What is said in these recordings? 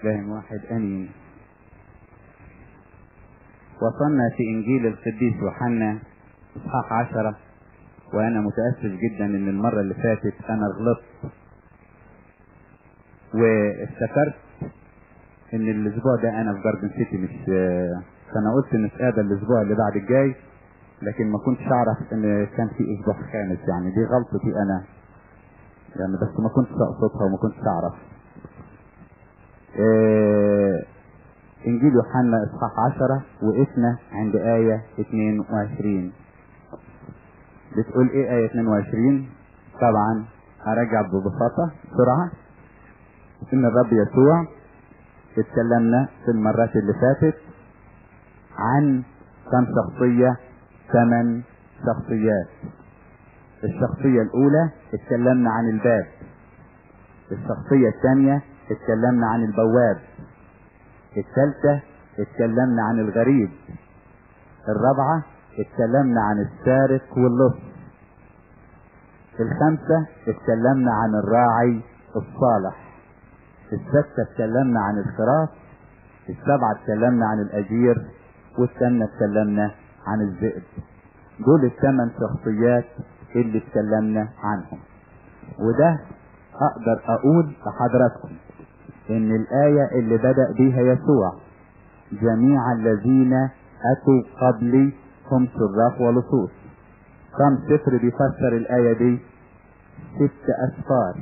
فاهم واحد أني وصلنا في إنجيل القديس يوحنا إصحاح عشرة وأنا متأسف جدا إن المرة اللي فاتت أنا غلطت وافتكرت إن الأسبوع ده أنا في جاردن سيتي مش فأنا قلت نتقابل الأسبوع اللي بعد الجاي لكن ما كنتش أعرف إن كان في أسبوع خامس يعني دي غلطتي أنا يعني بس ما كنتش أقصدها وما كنتش أعرف إيه انجيل يوحنا اصحاح عشرة وقفنا عند آية 22 بتقول ايه آية 22 طبعا هرجع ببساطة بسرعة ان الرب يسوع اتكلمنا في المرات اللي فاتت عن كم شخصية ثمان شخصيات الشخصية الأولى اتكلمنا عن الباب الشخصية الثانية اتكلمنا عن البواب الثالثة اتكلمنا عن الغريب الرابعة اتكلمنا عن السارق واللص الخامسة اتكلمنا عن الراعي الصالح الستة اتكلمنا عن الخراف السبعة اتكلمنا عن الأجير والثامنة اتكلمنا عن الذئب دول الثمان شخصيات اللي اتكلمنا عنهم وده اقدر اقول لحضراتكم ان الآية اللي بدأ بيها يسوع جميع الذين اتوا قبلي هم شراف ولصوص كم سفر بيفسر الآية دي ست أسفار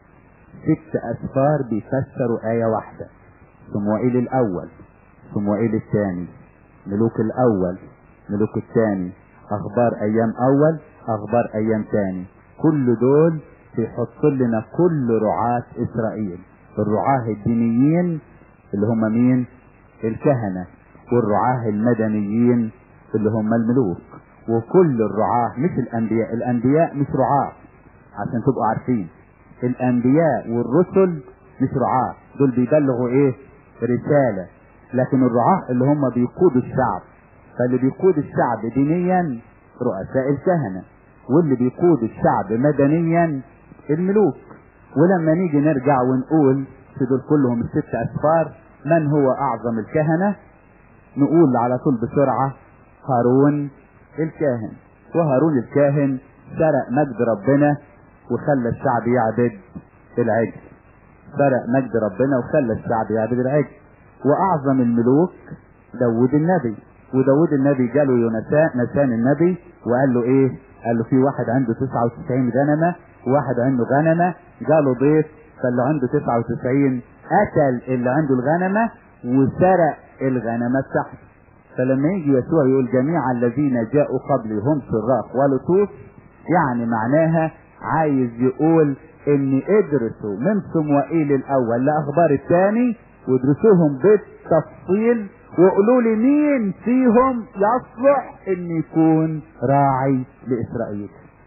ست أسفار بيفسروا آية واحدة صموئيل الأول صموئيل الثاني ملوك الأول ملوك الثاني أخبار أيام أول أخبار أيام ثاني كل دول بيحط لنا كل رعاة إسرائيل الرعاة الدينيين اللي هم مين الكهنة والرعاة المدنيين اللي هم الملوك وكل الرعاة مش الأنبياء الأنبياء مش رعاة عشان تبقوا عارفين الأنبياء والرسل مش رعاة دول بيبلغوا إيه رسالة لكن الرعاة اللي هم بيقودوا الشعب فاللي بيقود الشعب دينيا رؤساء الكهنة واللي بيقود الشعب مدنيا الملوك ولما نيجي نرجع ونقول في دول كلهم الست أسفار من هو أعظم الكهنة نقول على طول بسرعة هارون الكاهن وهارون الكاهن سرق مجد ربنا وخلى الشعب يعبد العجل سرق مجد ربنا وخلى الشعب يعبد العجل وأعظم الملوك داود النبي وداود النبي جاله يونسان نسان النبي وقال له ايه قال له في واحد عنده 99 غنمة وواحد عنده غنمة جاله ضيف فاللي عنده 99 قتل اللي عنده الغنمة وسرق الغنمة بتاعته فلما يجي يسوع يقول جميع الذين جاءوا قبلي هم سراق ولصوص يعني معناها عايز يقول ان ادرسوا من صموئيل الاول لاخبار الثاني وادرسوهم بالتفصيل وقولوا لي مين فيهم يصلح ان يكون راعي لاسرائيل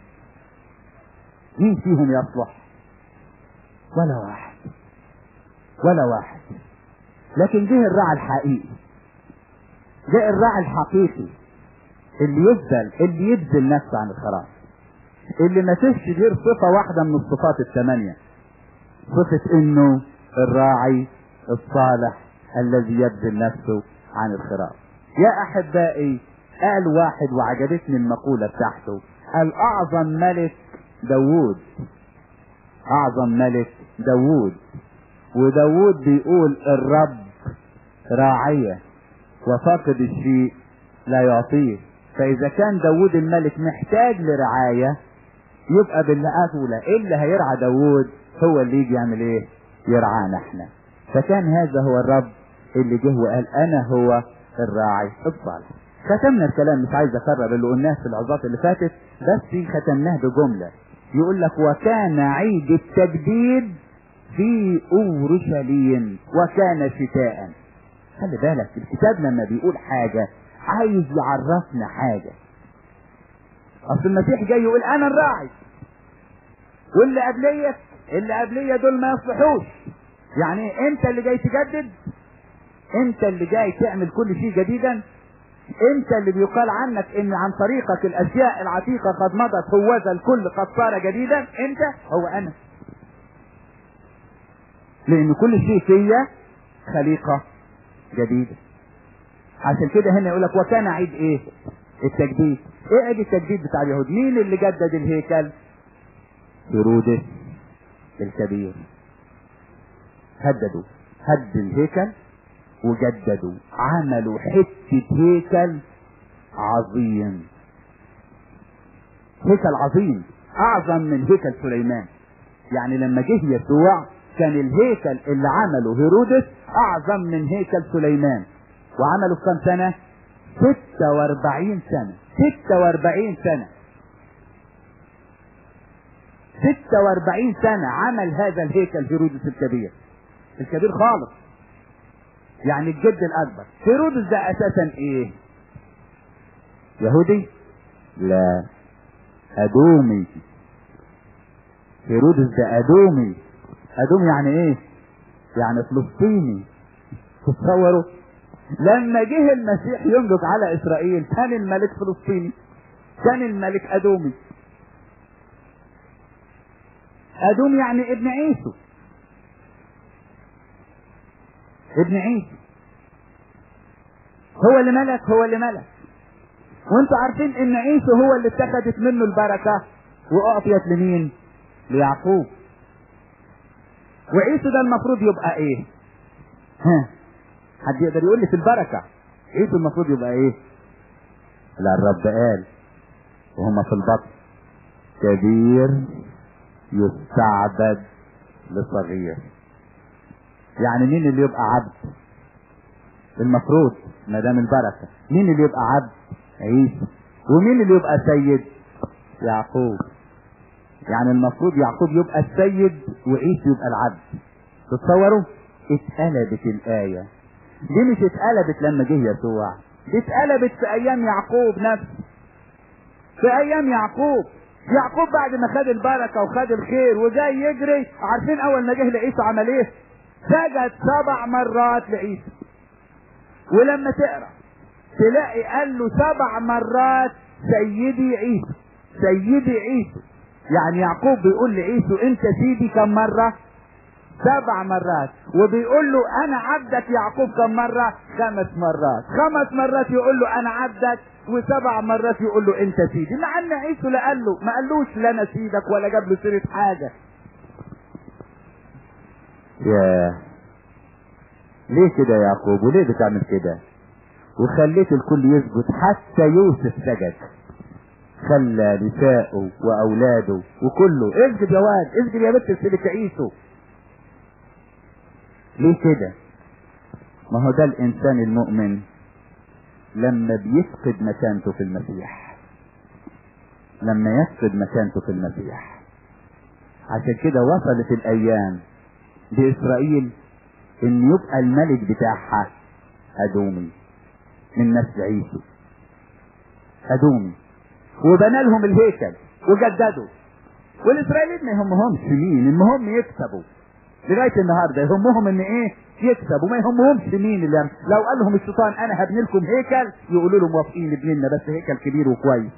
مين فيهم يصلح ولا واحد ولا واحد لكن جه الراعي الحقيقي جاء الراعي الحقيقي اللي يبذل اللي يبذل نفسه عن الخراف اللي ما فيش غير صفة واحدة من الصفات الثمانية صفة انه الراعي الصالح الذي يبذل نفسه عن الخراف يا احبائي قال واحد وعجبتني المقولة بتاعته قال اعظم ملك داوود اعظم ملك داوود وداوود بيقول الرب راعية وفاقد الشيء لا يعطيه فاذا كان داوود الملك محتاج لرعاية يبقى بالأولى اللي هيرعى داوود هو اللي يجي يعمل ايه يرعانا احنا فكان هذا هو الرب اللي جه وقال انا هو الراعي الصالح ختمنا الكلام مش عايز اكرر اللي قلناه في العظات اللي فاتت بس ختمناه بجملة يقول لك وكان عيد التجديد في اورشليم وكان شتاء خلي بالك الكتاب لما بيقول حاجة عايز يعرفنا حاجة اصل المسيح جاي يقول انا الراعي واللي قبلية اللي قبلية دول ما يصلحوش يعني انت اللي جاي تجدد انت اللي جاي تعمل كل شيء جديدا انت اللي بيقال عنك ان عن طريقك الاشياء العتيقة قد مضت هوذا الكل قد صار جديدا انت هو انا لان كل شيء فيا خليقة جديدة عشان كده هنا يقول لك وكان عيد ايه التجديد ايه عيد التجديد بتاع اليهود مين اللي جدد الهيكل هيرودس الكبير هددوا هد الهيكل وجددوا عملوا حتة هيكل عظيم هيكل عظيم اعظم من هيكل سليمان يعني لما جه يسوع كان الهيكل اللي عمله هيرودس اعظم من هيكل سليمان وعمله في كام سنة 46 سنة 46 سنة 46 سنة عمل هذا الهيكل هيرودس الكبير الكبير خالص يعني الجد الاكبر هيرودس ده اساسا ايه يهودي لا ادومي هيرودس ده ادومي ادوم يعني ايه يعني فلسطيني تصوروا لما جه المسيح يملك على اسرائيل كان الملك فلسطيني كان الملك ادومي ادوم يعني ابن عيسو ابن عيسو هو اللي ملك هو اللي ملك وانتوا عارفين ان عيسو هو اللي اتخذت منه البركة واعطيت لمين ليعقوب وعيسو ده المفروض يبقى ايه ها حد يقدر يقول لي في البركة عيسو المفروض يبقى ايه لا الرب قال وهم في البطن كبير يستعبد لصغير يعني مين اللي يبقى عبد المفروض ما دام البركه مين اللي يبقى عبد عيسى ومين اللي يبقى سيد يعقوب يعني المفروض يعقوب يبقى السيد وعيسى يبقى العبد تتصوروا اتقلبت الآية دي مش اتقلبت لما جه يسوع دي اتقلبت في أيام يعقوب نفسه في أيام يعقوب يعقوب بعد ما خد البركة وخد الخير وجاي يجري عارفين أول ما جه لعيسى عمل إيه؟ سجد سبع مرات لعيسى ولما تقرا تلاقي قال له سبع مرات سيدي عيسى سيدي عيسى يعني يعقوب بيقول لعيسى انت سيدي كم مرة سبع مرات وبيقول له انا عبدك يعقوب كم مرة خمس مرات خمس مرات يقول له انا عبدك وسبع مرات يقول له انت سيدي مع ان عيسى لا قال له ما قالوش لا انا سيدك ولا جاب له سيرة حاجة ياه ليه كده يا يعقوب وليه بتعمل كده وخليت الكل يسجد حتى يوسف سجد خلى نساءه واولاده وكله اسجد يا واد اسجد يا بنت سيدك عيسو ليه كده ما هو ده الانسان المؤمن لما بيفقد مكانته في المسيح لما يفقد مكانته في المسيح عشان كده وصلت الايام باسرائيل ان يبقى الملك بتاعها ادومي من نسل عيسو ادومي وبنى لهم الهيكل وجددوا والاسرائيليين ما يهمهمش مين المهم يكسبوا لغايه النهارده يهمهم ان ايه يكسبوا ما يهمهمش مين اللي يعمل. لو قال لهم الشيطان انا هبني لكم هيكل يقولوا له موافقين نبني لنا بس هيكل كبير وكويس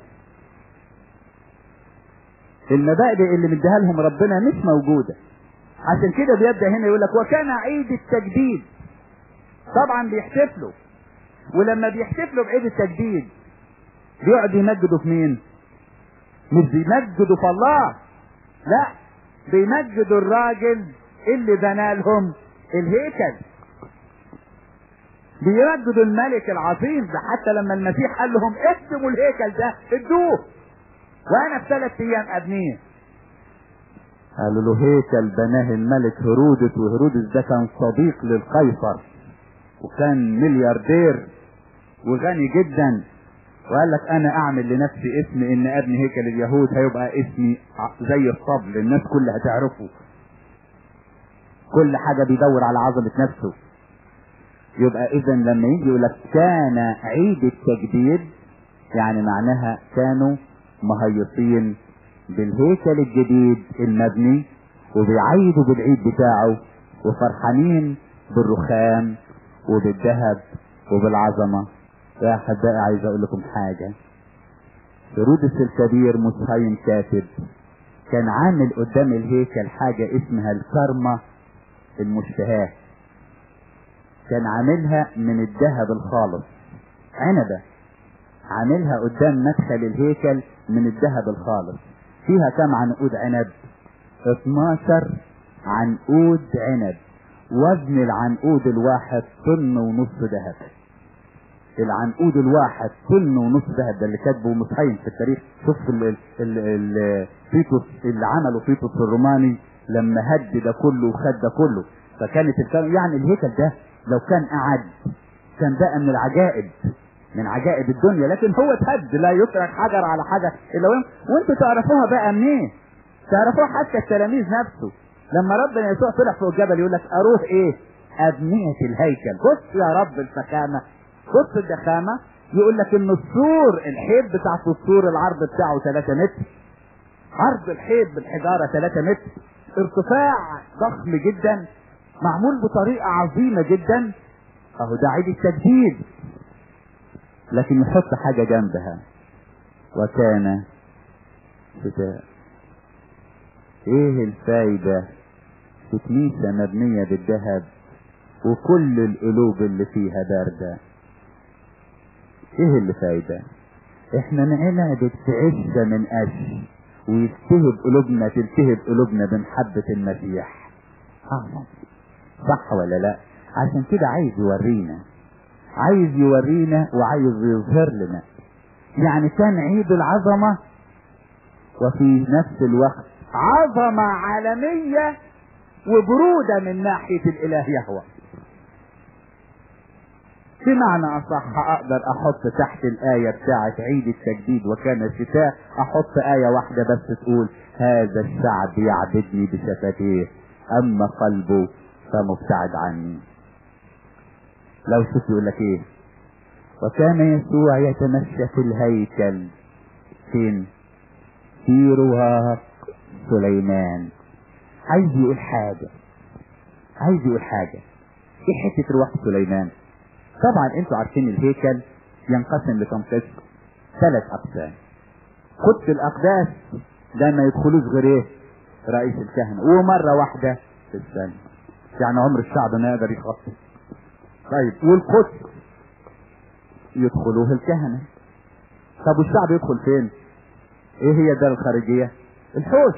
المبادئ اللي مديها لهم ربنا مش موجوده عشان كده بيبدا هنا يقول لك وكان عيد التجديد طبعا بيحتفلوا ولما بيحتفلوا بعيد التجديد بيقعد يمجدوا في مين مش بيمجدوا في الله لا بيمجدوا الراجل اللي بنى لهم الهيكل بيمجدوا الملك العظيم ده حتى لما المسيح قال لهم اقسموا الهيكل ده ادوه وانا في ثلاث ايام ابنيه قالوا له هيكل بناه الملك هرودس وهرودس ده كان صديق للقيصر وكان ملياردير وغني جدا وقال لك انا اعمل لنفسي اسم ان ابني هيكل اليهود هيبقى اسمي زي الطبل الناس كلها تعرفه كل حاجه بيدور على عظمه نفسه يبقى اذا لما يجي يقول لك كان عيد التجديد يعني معناها كانوا مهيصين بالهيكل الجديد المبني وبيعيدوا بالعيد بتاعه وفرحانين بالرخام وبالذهب وبالعظمه يا احبائي عايز اقول لكم حاجه هيرودس الكبير مصهين كاتب كان عامل قدام الهيكل حاجه اسمها الكرمه المشتهاه كان عاملها من الذهب الخالص عنبة عاملها قدام مدخل الهيكل من الذهب الخالص فيها كم عنقود عنب 12 عنقود عنب وزن العنقود الواحد طن ونص ذهب العنقود الواحد طن ونص ذهب ده اللي كاتبه مصحين في التاريخ شوف ال ال ال فيتوس اللي عمله فيتوس الروماني لما هد ده كله وخد ده كله فكانت الكلام يعني الهيكل ده لو كان قعد كان بقى من العجائب من عجائب الدنيا لكن هو اتهد لا يترك حجر على حجر الا وين وانتوا تعرفوها بقى منين؟ تعرفوها حتى التلاميذ نفسه لما ربنا يسوع طلع فوق الجبل يقول لك اروح ايه؟ ابنية الهيكل بص يا رب الفخامة بص الدخامة يقول لك ان السور الحيط بتاعت السور العرض بتاعه 3 متر عرض الحيط بالحجارة 3 متر ارتفاع ضخم جدا معمول بطريقة عظيمة جدا اهو ده عيد التجديد لكن يحط حاجة جنبها وكان شتاء ايه الفايدة في كنيسة مبنية بالذهب وكل القلوب اللي فيها باردة ايه اللي فايدة احنا نعمة في عزة من قش ويلتهب قلوبنا تلتهب قلوبنا بمحبة المسيح اه صح ولا لا عشان كده عايز يورينا عايز يورينا وعايز يظهر لنا يعني كان عيد العظمة وفي نفس الوقت عظمة عالمية وبرودة من ناحية الإله يهوى بمعنى أصح أقدر أحط تحت الآية بتاعة عيد التجديد وكان الشتاء أحط آية واحدة بس تقول هذا الشعب يعبدني بشفتيه أما قلبه فمبتعد عني لو شوف يقول لك ايه وكان يسوع يتمشى في الهيكل فين في رواق سليمان عايز يقول حاجة عايز يقول حاجة ايه حتة رواق سليمان طبعا انتوا عارفين الهيكل ينقسم لكم قسم ثلاث اقسام قدس الاقداس ده ما يدخلوش غير ايه رئيس الكهنة ومرة واحدة في السنة يعني عمر الشعب ما يقدر يخطط طيب والقدس يدخلوه الكهنة طب والشعب يدخل فين ايه هي الدار الخارجية الحوش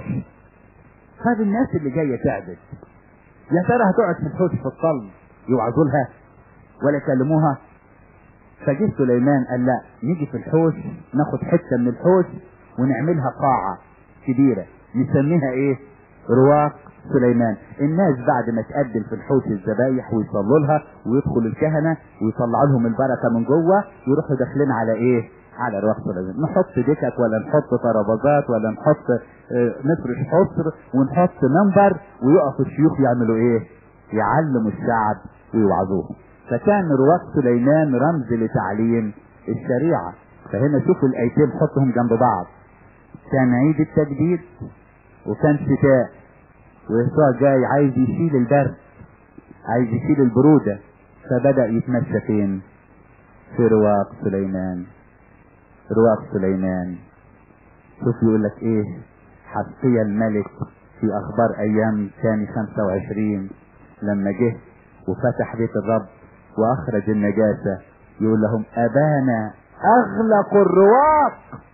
طب الناس اللي جاية تعبد يا ترى هتقعد في الحوش في الصلب يوعظوا لها ولا يكلموها فجه سليمان قال لا نيجي في الحوش ناخد حتة من الحوش ونعملها قاعة كبيرة نسميها ايه رواق سليمان الناس بعد ما تقدم في الحوش الذبايح ويصلوا لها ويدخل الكهنة ويطلعوا لهم البركة من جوه يروحوا داخلين على ايه على رواق سليمان نحط دكك ولا نحط ترابيزات ولا نحط اه نفرش حصر ونحط منبر ويقف الشيوخ يعملوا ايه يعلموا الشعب ويوعظوهم فكان رواق سليمان رمز لتعليم الشريعة فهنا شوفوا الايتين حطهم جنب بعض كان عيد التجديد وكان شتاء ويسوع جاي عايز يشيل البرد عايز يشيل البرودة فبدأ يتمشى فين في رواق سليمان رواق سليمان شوف يقول لك ايه حسقيا الملك في اخبار ايام ثاني 25 لما جه وفتح بيت الرب واخرج النجاسة يقول لهم ابانا اغلقوا الرواق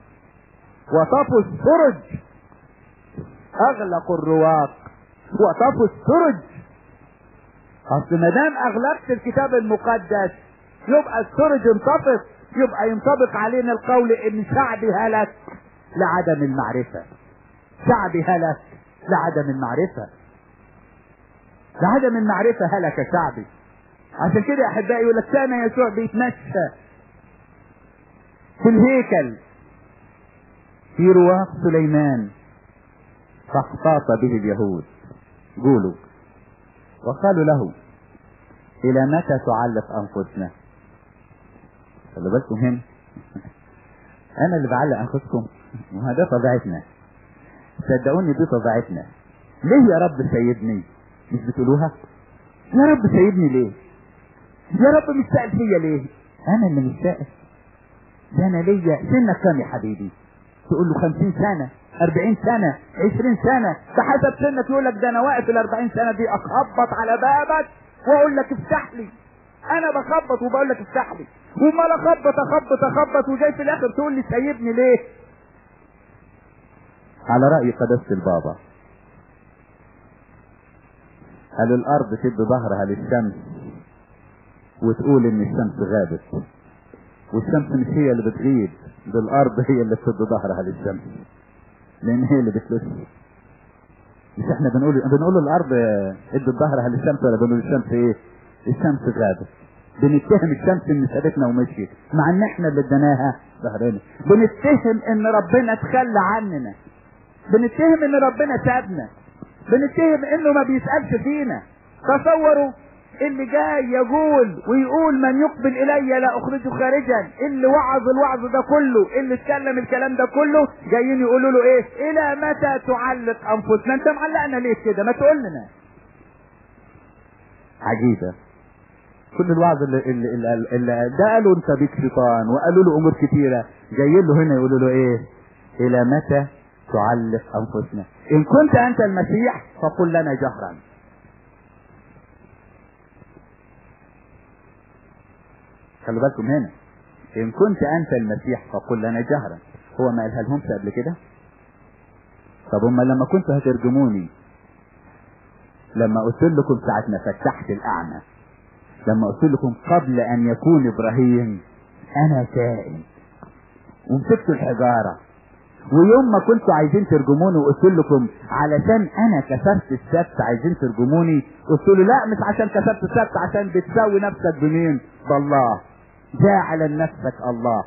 وطفوا السرج اغلقوا الرواق وطفوا السرج اصل ما دام اغلقت الكتاب المقدس يبقى السرج انطفت يبقى ينطبق علينا القول ان شعبي هلك لعدم المعرفة شعبي هلك لعدم المعرفة لعدم المعرفة هلك شعبي عشان كده يا احبائي يقول لك كان يسوع بيتمشى في الهيكل في رواق سليمان فاحتاط به اليهود قولوا وقالوا له الى متى تعلق انفسنا خلي بالكم هنا انا اللي بعلق انفسكم وهذا طبيعتنا صدقوني دي طبيعتنا ليه يا رب سيدني مش بتقولوها يا رب سيدني ليه يا رب مش سائل فيا ليه انا اللي مش سائل ده انا ليا سنك كام يا حبيبي تقول له خمسين سنة أربعين سنة عشرين سنة بحسب سنك يقول لك ده أنا واقف الأربعين سنة دي أخبط على بابك وأقول لك افتح لي انا بخبط وبقول لك افتح لي وما اخبط اخبط اخبط وجاي في الاخر تقول لي سيبني ليه على رأي قداسة البابا هل الارض تدي ظهرها للشمس وتقول ان الشمس غابت والشمس مش هي اللي بتغيب ده الارض هي اللي بتدي ظهرها للشمس لان هي اللي بتلف مش احنا بنقول بنقول الارض ادت ظهرها للشمس ولا بنقول الشمس ايه الشمس غابت بنتهم الشمس ان سابتنا ومشيت مع ان احنا اللي اديناها ظهرنا بنتهم ان ربنا تخلى عننا بنتهم ان ربنا سابنا بنتهم انه ما بيسألش فينا تصوروا اللي جاي يقول ويقول من يقبل الي لا اخرجه خارجا اللي وعظ الوعظ ده كله اللي اتكلم الكلام ده كله جايين يقولوا له ايه الى متى تعلق انفسنا انت معلقنا ليه كده ما تقول لنا عجيبة كل الوعظ اللي, اللي, اللي, اللي ده قالوا انت بيك شيطان وقالوا له امور كتيرة جايين له هنا يقولوا له ايه الى متى تعلق انفسنا ان كنت انت المسيح فقل لنا جهرا خلوا بالكم هنا ان كنت انت المسيح فقل لنا جهرا هو ما قالها لهمش قبل كده طب هم لما كنتوا هترجموني لما قلت لكم ساعة ما فتحت الاعمى لما قلت لكم قبل ان يكون ابراهيم انا كائن ومسكت الحجارة ويوم ما كنتوا عايزين ترجموني وقلت لكم علشان انا كسرت السبت عايزين ترجموني قلت له لا مش عشان كسرت السبت عشان بتساوي نفسك بمين بالله جاعل نفسك الله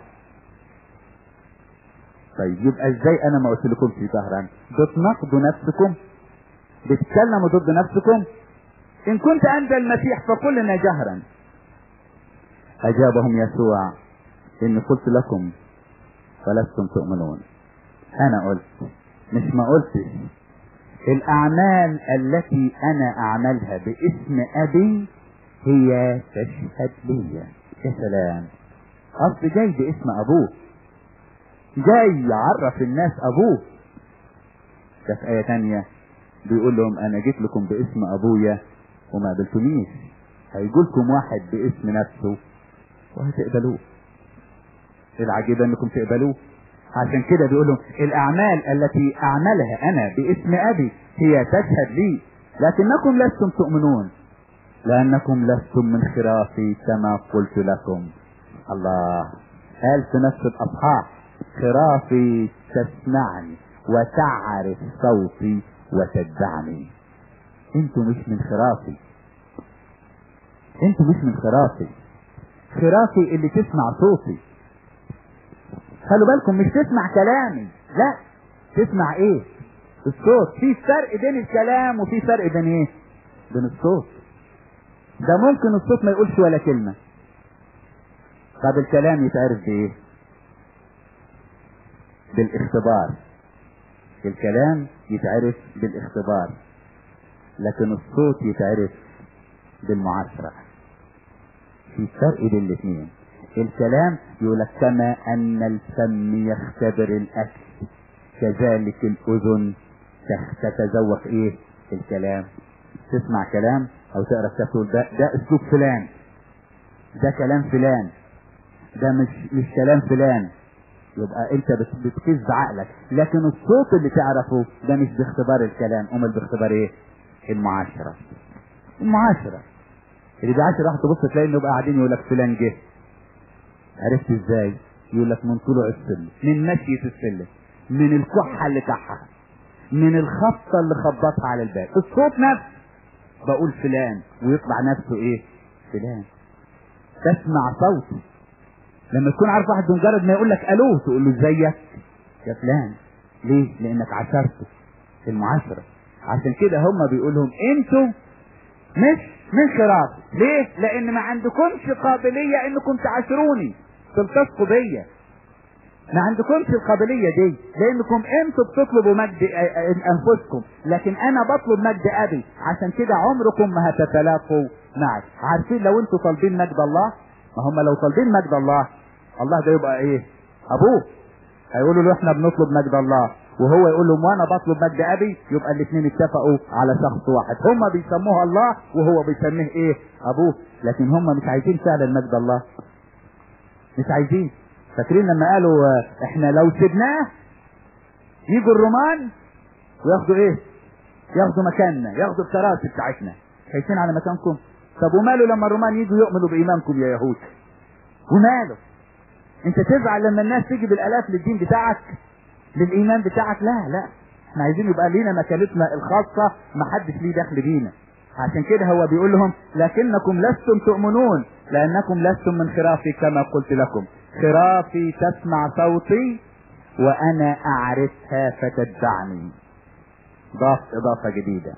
طيب يبقى ازاي انا ما قلت لكم في ظهرا بتناقضوا نفسكم بتتكلموا ضد نفسكم ان كنت انت المسيح فقل لنا جهرا اجابهم يسوع اني قلت لكم فلستم تؤمنون انا قلت مش ما قلتش الاعمال التي انا اعملها باسم ابي هي تشهد لي يا سلام اصل جاي باسم ابوه جاي يعرف الناس ابوه ده في ايه تانية بيقول لهم انا جيت لكم باسم ابويا وما قبلتونيش هيجولكم واحد باسم نفسه وهتقبلوه العجيبة انكم تقبلوه عشان كده بيقول لهم الاعمال التي اعملها انا باسم ابي هي تشهد لي لكنكم لستم تؤمنون لانكم لستم من خرافي كما قلت لكم الله قال في نفس الاصحاح خرافي تسمعني وتعرف صوتي وتتبعني انتوا مش من خرافي انتوا مش من خرافي خرافي اللي تسمع صوتي خلوا بالكم مش تسمع كلامي لا تسمع ايه الصوت في فرق بين الكلام وفي فرق بين ايه بين الصوت ده ممكن الصوت ما يقولش ولا كلمة طب الكلام يتعرف بايه بالاختبار الكلام يتعرف بالاختبار لكن الصوت يتعرف بالمعاشرة في فرق بين الاثنين الكلام يقول لك كما ان الفم يختبر الاكل كذلك الاذن تتذوق ايه الكلام تسمع كلام او تقرا كتاب تقول ده ده اسلوب فلان ده كلام فلان ده مش مش كلام فلان يبقى انت بتكز عقلك لكن الصوت اللي تعرفه ده مش باختبار الكلام امال باختبار ايه المعاشرة المعاشرة اللي بيعاشر واحد تبص تلاقي انه يبقى قاعدين يقول لك فلان جه عرفت ازاي يقول لك من طلوع السلم من مشية السلم من الكحة اللي كحها من الخبطة اللي خبطها على الباب الصوت نفسه بقول فلان ويطلع نفسه ايه فلان تسمع صوته لما تكون عارف واحد بمجرد ما يقول لك الو تقول له ازيك يا فلان ليه لانك عاشرته في المعاشرة عشان كده هم بيقولهم انتوا مش من خراف ليه لان ما عندكمش قابلية انكم تعاشروني تلتصقوا بيا ما عندكمش القابلية دي لانكم انتوا بتطلبوا مجد انفسكم لكن انا بطلب مجد ابي عشان كده عمركم ما هتتلاقوا معي عارفين لو انتوا طالبين مجد الله ما هم لو طالبين مجد الله الله ده يبقى ايه ابوه هيقولوا له احنا بنطلب مجد الله وهو يقول لهم وانا بطلب مجد ابي يبقى الاثنين اتفقوا على شخص واحد هم بيسموه الله وهو بيسميه ايه ابوه لكن هم مش عايزين فعلا مجد الله مش عايزين فاكرين لما قالوا آه، احنا لو سيبناه يجوا الرومان وياخدوا ايه ياخدوا مكاننا ياخدوا الكراسي بتاعتنا خايفين على مكانكم طب وماله لما الرومان يجوا يؤمنوا بايمانكم يا يهود وماله انت تزعل لما الناس تيجي بالالاف للدين بتاعك للايمان بتاعك لا لا احنا عايزين يبقى لينا مكانتنا الخاصه ما حدش ليه دخل بينا عشان كده هو بيقول لهم لكنكم لستم تؤمنون لانكم لستم من خرافي كما قلت لكم خرافي تسمع صوتي وانا اعرفها فتتبعني ضاف اضافه جديده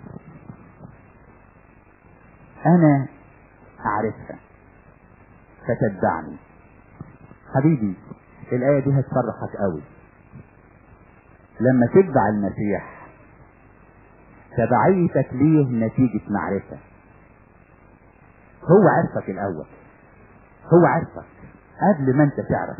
انا اعرفها فتتبعني حبيبي الايه دي هتفرحك قوي لما تتبع المسيح تبعيتك ليه نتيجة معرفة هو عرفك الأول هو عرفك قبل ما أنت تعرف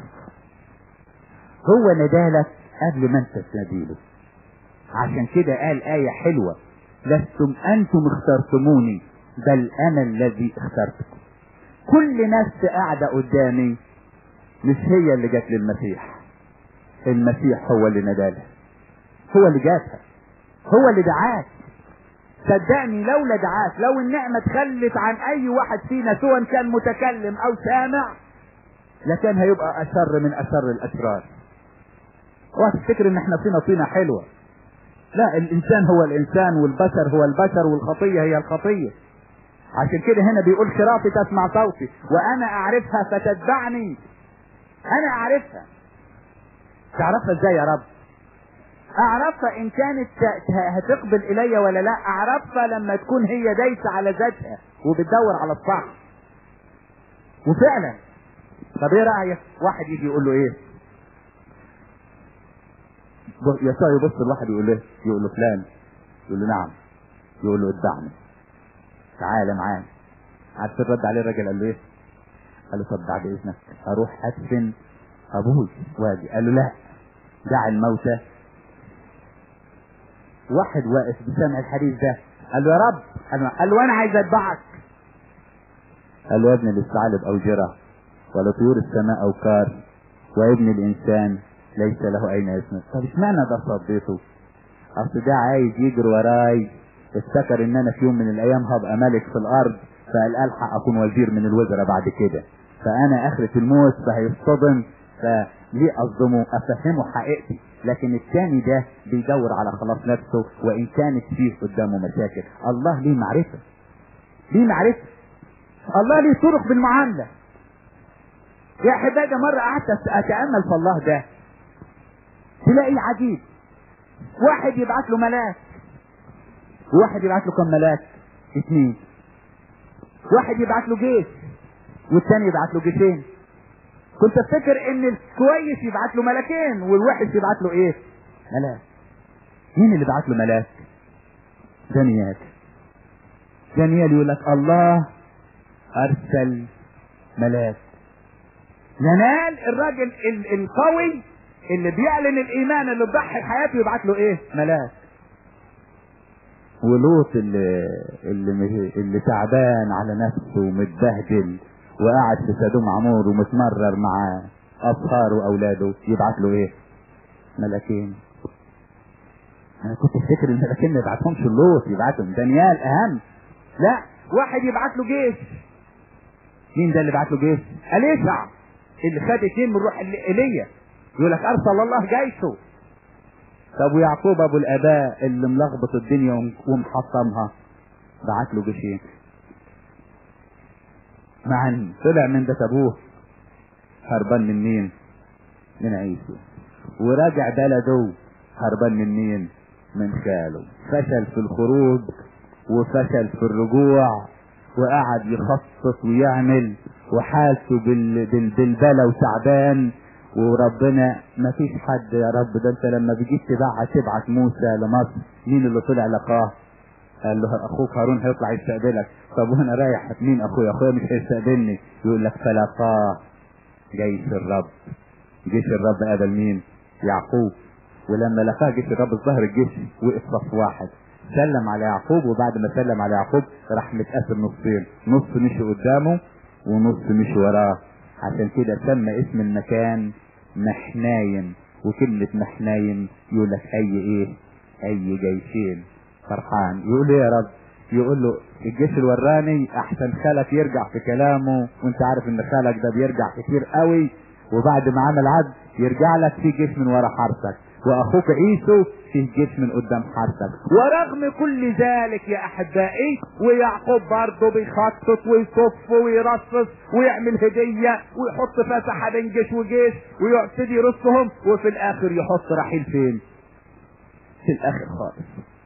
هو ندالك قبل ما أنت تناديله عشان كده قال آية حلوة لستم أنتم اخترتموني بل أنا الذي اخترتكم كل نفس قاعدة قدامي مش هي اللي جت للمسيح المسيح هو اللي ندالها هو اللي جاتها هو اللي دعاك صدقني لولا دعاك لو النعمة تخلت عن أي واحد فينا سواء كان متكلم أو سامع لكان هيبقى أشر من أشر الأشرار اوعى تفتكر إن احنا فينا طينة حلوة لا الإنسان هو الإنسان والبشر هو البشر والخطية هي الخطية عشان كده هنا بيقول خرافي تسمع صوتي وأنا أعرفها فتتبعني أنا أعرفها تعرفها إزاي يا رب اعرفها ان كانت هتقبل الي ولا لا اعرفها لما تكون هي دايسه على ذاتها وبتدور على الصح وفعلا طب ايه رايك واحد يجي يقول له ايه يسوع يبص الواحد يقول له يقول له فلان يقول له نعم يقول له اتبعني تعالى معايا عارف الرد عليه الراجل قال له ايه قال له طب بعد اذنك اروح ادفن ابوي واجي قال له لا دع الموتى واحد واقف بسمع الحديث ده قال له يا رب قال له انا عايز اتبعك قال له يا ابن الثعالب اوجره ولطيور السماء اوكار وابن الانسان ليس له اين يسند طب اشمعنى ده صديته اصل ده عايز يجري وراي افتكر ان انا في يوم من الايام هبقى ملك في الارض فقال الحق اكون وزير من الوزراء بعد كده فانا اخرة الموت فهيصطدم فليه اصدمه افهمه حقيقتي لكن الثاني ده بيدور على خلاص نفسه وان كانت فيه قدامه مشاكل الله ليه معرفة ليه معرفة الله ليه طرق بالمعاملة يا حبايبي مرة قعدت اتأمل في الله ده تلاقي عجيب واحد يبعت له ملاك وواحد يبعت له كم ملاك اثنين واحد يبعت له جيش والتاني يبعت له جيشين كنت افتكر ان الكويس يبعت له ملاكين والوحش يبعت له ايه ملاك مين اللي بعت له ملاك دانيال دانيال يقول لك الله ارسل ملاك ينال الراجل القوي اللي بيعلن الايمان اللي بيضحي حياته يبعت له ايه ملاك ولوط اللي اللي اللي تعبان على نفسه ومتبهدل وقاعد في سدوم عمور ومتمرر مع اصهاره واولاده يبعت له ايه ملاكين انا كنت افتكر الملاكين ما يبعتهمش لوط يبعتهم دانيال اهم لا واحد يبعت له جيش مين ده اللي بعت له جيش اليشع اللي خد اتنين من روح ايليا يقول لك ارسل الله جيشه طب ويعقوب ابو الاباء اللي ملخبط الدنيا ومحطمها بعت له جيشين معا طلع من ده ابوه هربان من مين من عيسو وراجع بلده هربان من مين من خاله فشل في الخروج وفشل في الرجوع وقعد يخطط ويعمل وحالته بال... بال... بالبلا وتعبان وربنا ما فيش حد يا رب ده انت لما بيجيت تبعت تبعت موسى لمصر مين اللي طلع لقاه قال له اخوك هارون هيطلع يستقبلك طب وانا رايح مين اخويا اخويا مش هيستقبلني يقول لك فلقاه جيش الرب جيش الرب قابل مين يعقوب ولما لقاه جيش الرب الظهر الجيش وقف صف واحد سلم على يعقوب وبعد ما سلم على يعقوب راح متقسم نصين نص مشي قدامه ونص مشي وراه عشان كده سمى اسم المكان محنايم وكلمة محنايم يقول لك اي ايه اي جيشين فرحان يقول له يا رب يقول له الجيش الوراني احسن خالك يرجع في كلامه وانت عارف ان خالك ده بيرجع كتير قوي وبعد ما عمل عد يرجع لك في جيش من ورا حرسك واخوك عيسو فيه جيش من قدام حرسك ورغم كل ذلك يا احبائي ويعقوب برضه بيخطط ويصف ويرصص ويعمل هدية ويحط فسحة بين جيش وجيش ويبتدي يرصهم وفي الاخر يحط رحيل فين في الاخر خالص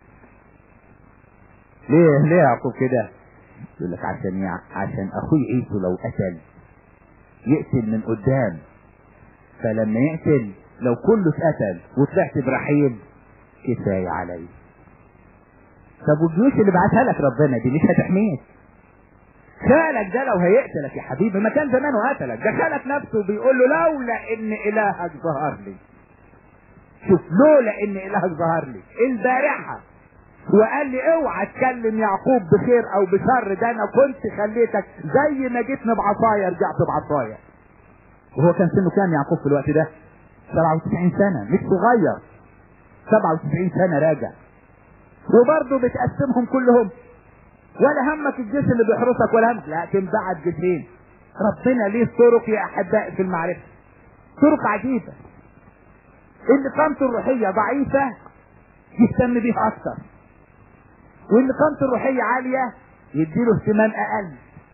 ليه ليه يعقوب كده يقول لك عشان يع... عشان اخوي عيسو لو قتل يقتل من قدام فلما يقتل لو كله اتقتل وطلعت برحيل كفايه علي طب والجيوش اللي بعتها لك ربنا دي مش هتحميك خالك ده لو هيقتلك يا حبيبي ما كان زمانه قتلك ده خالك نفسه بيقول له لولا ان الهك ظهر لي شوف لولا ان الهك ظهر لي البارحه وقال لي اوعى تكلم يعقوب بخير او بشر ده انا كنت خليتك زي ما جيتني بعصايا رجعت بعصايا وهو كان سنه كام يعقوب في الوقت ده 97 سنة مش صغير 97 سنة راجع وبرضه بتقسمهم كلهم ولا همك الجيش اللي بيحرسك ولا همك لكن بعد جيشين ربنا ليه طرق يا احبائي في المعرفة طرق عجيبة اللي قامته الروحية ضعيفة يهتم بيها اكتر واللي قامته الروحية عالية يديله اهتمام اقل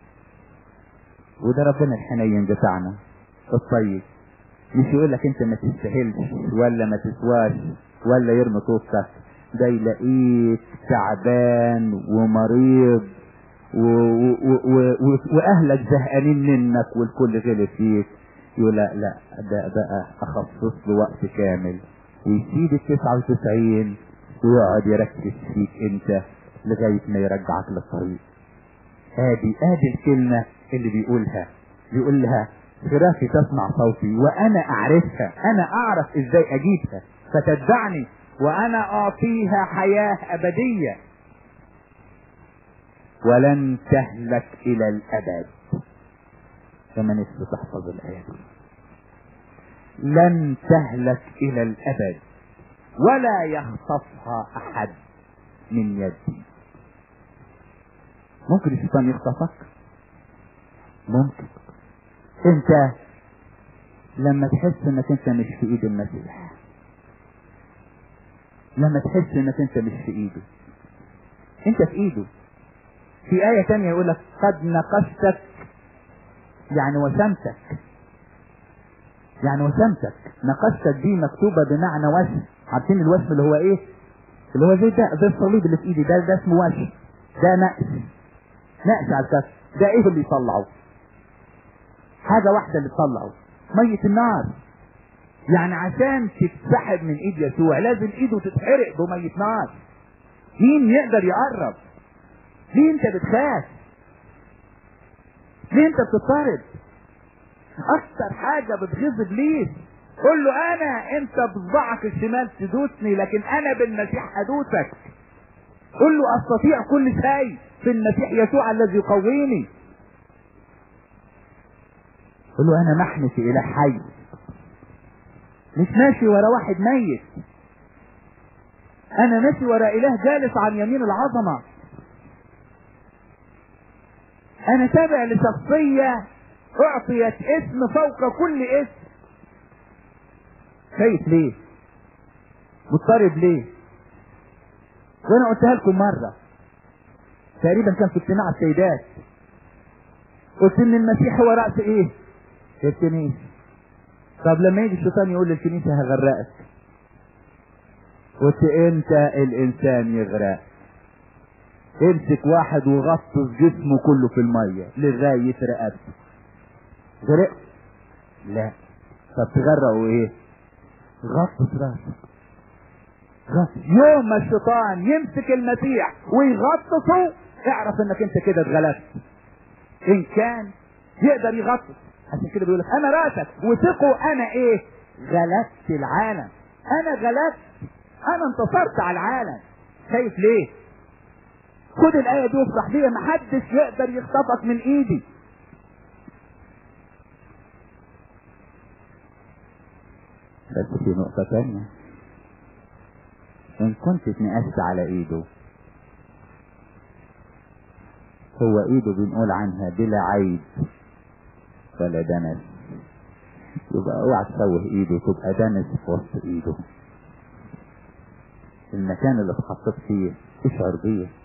وده ربنا الحنين بتاعنا الطيب مش يقول لك انت ما تستاهلش ولا ما تسواش ولا يرمي طوبتك ده يلاقيك تعبان ومريض و... و... و... و... واهلك زهقانين منك والكل غلط فيك يقول لا لا ده بقى اخصص له وقت كامل ويسيب ال 99 ويقعد يركز فيك انت لغايه ما يرجعك للطريق ادي ادي الكلمه اللي بيقولها بيقول لها خرافي تسمع صوتي وانا اعرفها انا اعرف ازاي اجيبها فتتبعني وانا اعطيها حياة ابدية ولن تهلك الى الابد كما نفسي تحفظ الايه دي لن تهلك الى الابد ولا يخطفها احد من يدي ممكن الشيطان يخطفك ممكن انت لما تحس انك انت مش في ايد المسيح لما تحس انك انت مش في ايده انت في ايده في آية تانية يقول لك قد نقشتك يعني وسمتك يعني وسمتك نقشتك دي مكتوبة بمعنى وشم عارفين الوشم اللي هو ايه اللي هو زي ده ده الصليب اللي في ايدي ده ده اسمه وشم ده نقش نقش على الكف ده ايه اللي يطلعه حاجة واحدة اللي تطلعه مية النار يعني عشان تتسحب من ايد يسوع لازم ايده تتحرق بمية نار مين يقدر يقرب ليه انت بتخاف ليه انت بتضطرب اكتر حاجة بتغيظ ابليس قول له انا انت بصبعك الشمال تدوسني لكن انا بالمسيح ادوسك قل له استطيع كل شيء في المسيح يسوع الذي يقويني قل له انا محنتي الى حي مش ماشي ورا واحد ميت انا ماشي ورا اله جالس عن يمين العظمة انا تابع لشخصية اعطيت اسم فوق كل اسم خايف ليه مضطرب ليه وانا قلتها لكم مرة تقريبا كان في اجتماع السيدات قلت ان المسيح هو رأس ايه الكنيسة طب لما يجي الشيطان يقول للكنيسة هغرقك قلت انت الانسان يغرق امسك واحد وغطس جسمه كله في المية لغاية رقبته غرق لا طب تغرقوا ايه غطس راسك غطس يوم ما الشيطان يمسك المسيح ويغطسه اعرف انك انت كده اتغلبت ان كان يقدر يغطس عشان كده بيقول لك انا راسك وثقوا انا ايه غلبت العالم انا غلبت انا انتصرت على العالم شايف ليه خد الايه دي وافرح بيها محدش يقدر يخطفك من ايدي بس في نقطة تانية ان كنت اتنقشت على ايده هو ايده بنقول عنها بلا عيب ولا دنس يبقى اوعى تسوه ايده تبقى دنس في وسط ايده المكان اللي اتحطيت فيه اشعر بيه